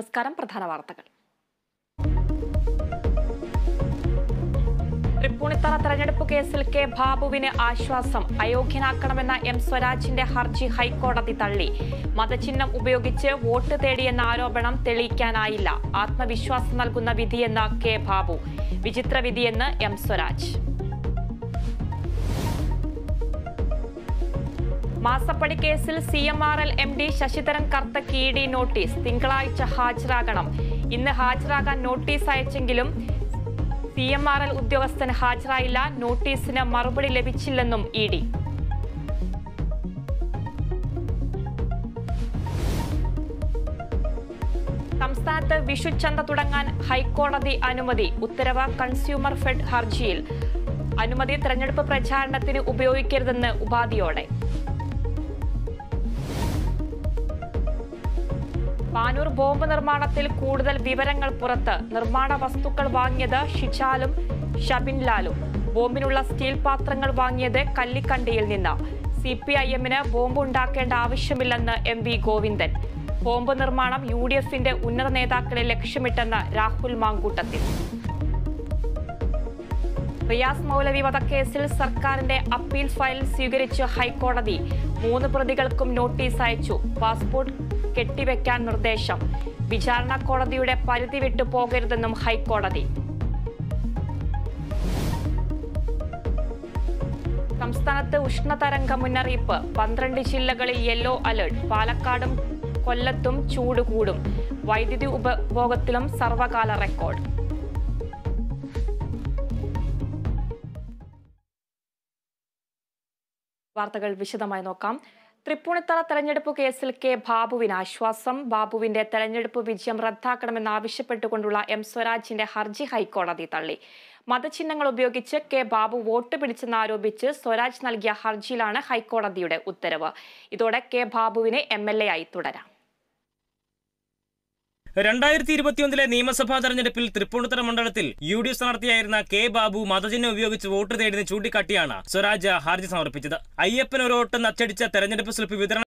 നമസ്കാരം പ്രധാന വാർത്തകൾ തൃപ്പൂണിത്തറ തെരഞ്ഞെടുപ്പ് കേസിൽ കെ ബാബുവിന് ആശ്വാസം അയോഗ്യനാക്കണമെന്ന എം സ്വരാജിന്റെ ഹർജി ഹൈക്കോടതി തള്ളി മതചിഹ്നം ഉപയോഗിച്ച് വോട്ട് തേടിയെന്ന ആരോപണം തെളിയിക്കാനായില്ല ആത്മവിശ്വാസം നൽകുന്ന വിധിയെന്ന് കെ ബാബു വിചിത്ര വിധിയെന്ന് എം സ്വരാജ് മാസപ്പടി കേസിൽ C M R L M D Sasidharan കർത്തക്ക് ഇ ഡി നോട്ടീസ് തിങ്കളാഴ്ച ഹാജരാകണം ഇന്ന് ഹാജരാകാൻ നോട്ടീസ് അയച്ചെങ്കിലും സി എം ആർ എൽ ഉദ്യോഗസ്ഥന് ഹാജരായില്ല നോട്ടീസിന് മറുപടി ലഭിച്ചില്ലെന്നും ഇ ഡി സംസ്ഥാനത്ത് വിഷുച്ചന്ത തുടങ്ങാൻ ഹൈക്കോടതി അനുമതി ഉത്തരവ് കൺസ്യൂമർ ഫെഡ് ഹർജിയിൽ അനുമതി തെരഞ്ഞെടുപ്പ് പ്രചാരണത്തിന് ഉപയോഗിക്കരുതെന്ന് ഉപാധിയോടെ പാനൂർ ബോംബ് നിർമ്മാണത്തിൽ കൂടുതൽ വിവരങ്ങൾ പുറത്ത് നിർമ്മാണ വസ്തുക്കൾ വാങ്ങിയത് ഷിജാലും ഷബിൻലാലും ബോംബിനുള്ള സ്റ്റീൽ പാത്രങ്ങൾ വാങ്ങിയത് കല്ലിക്കണ്ടിയിൽ നിന്ന് സി പി ഐ എമ്മിന് ബോംബ് ഉണ്ടാക്കേണ്ട ആവശ്യമില്ലെന്ന് എം വി ഗോവിന്ദൻ ബോംബ് നിർമ്മാണം യു ഡി എഫിന്റെ ഉന്നത നേതാക്കളെ ലക്ഷ്യമിട്ടെന്ന് രാഹുൽ മാങ്കൂട്ടത്തിൽ റിയാസ് മൗലവി വധക്കേസിൽ സർക്കാരിന്റെ അപ്പീൽ ഫയൽ സ്വീകരിച്ച് ഹൈക്കോടതി മൂന്ന് പ്രതികൾക്കും നോട്ടീസ് അയച്ചു പാസ്പോർട്ട് കെട്ടിവെക്കാൻ നിർദ്ദേശം വിചാരണ കോടതിയുടെ പരിധി വിട്ടു പോകരുതെന്നും ഹൈക്കോടതി സംസ്ഥാനത്ത് ഉഷ്ണതരംഗ മുന്നറിയിപ്പ് പന്ത്രണ്ട് ജില്ലകളിൽ യെല്ലോ അലർട്ട് പാലക്കാടും കൊല്ലത്തും ചൂട് കൂടും വൈദ്യുതി ഉപഭോഗത്തിലും സർവകാല റെക്കോർഡ് വാർത്തകൾ വിശദമായി നോക്കാം തൃപ്പൂണിത്തറ തെരഞ്ഞെടുപ്പ് കേസിൽ കെ ബാബുവിന് ആശ്വാസം ബാബുവിന്റെ തെരഞ്ഞെടുപ്പ് വിജയം റദ്ദാക്കണമെന്നാവശ്യപ്പെട്ടുകൊണ്ടുള്ള എം സ്വരാജിന്റെ ഹർജി ഹൈക്കോടതി തള്ളി മതചിഹ്നങ്ങൾ ഉപയോഗിച്ച് കെ ബാബു വോട്ട് പിടിച്ചെന്നാരോപിച്ച് സ്വരാജ് നൽകിയ ഹർജിയിലാണ് ഹൈക്കോടതിയുടെ ഉത്തരവ് ഇതോടെ കെ ബാബുവിന് എം എൽ എ ആയി തുടരാം രണ്ടായിരത്തി ഇരുപത്തിയൊന്നിലെ നിയമസഭാ തെരഞ്ഞെടുപ്പിൽ തൃപ്പൂണിത്തറ മണ്ഡലത്തിൽ യു ഡി എഫ് സ്ഥാനാർത്ഥിയായിരുന്ന കെ ബാബു മതചിഹ്നം ഉപയോഗിച്ച് വോട്ട് തേടിയെന്ന് ചൂണ്ടിക്കാട്ടിയാണ് സ്വരാജ് ഹർജി സമർപ്പിച്ചത് അയ്യപ്പൻ ഒരു വോട്ടെന്ന് അച്ചടിച്ച തെരഞ്ഞെടുപ്പ് സ്ലിപ്പ് വിതരണം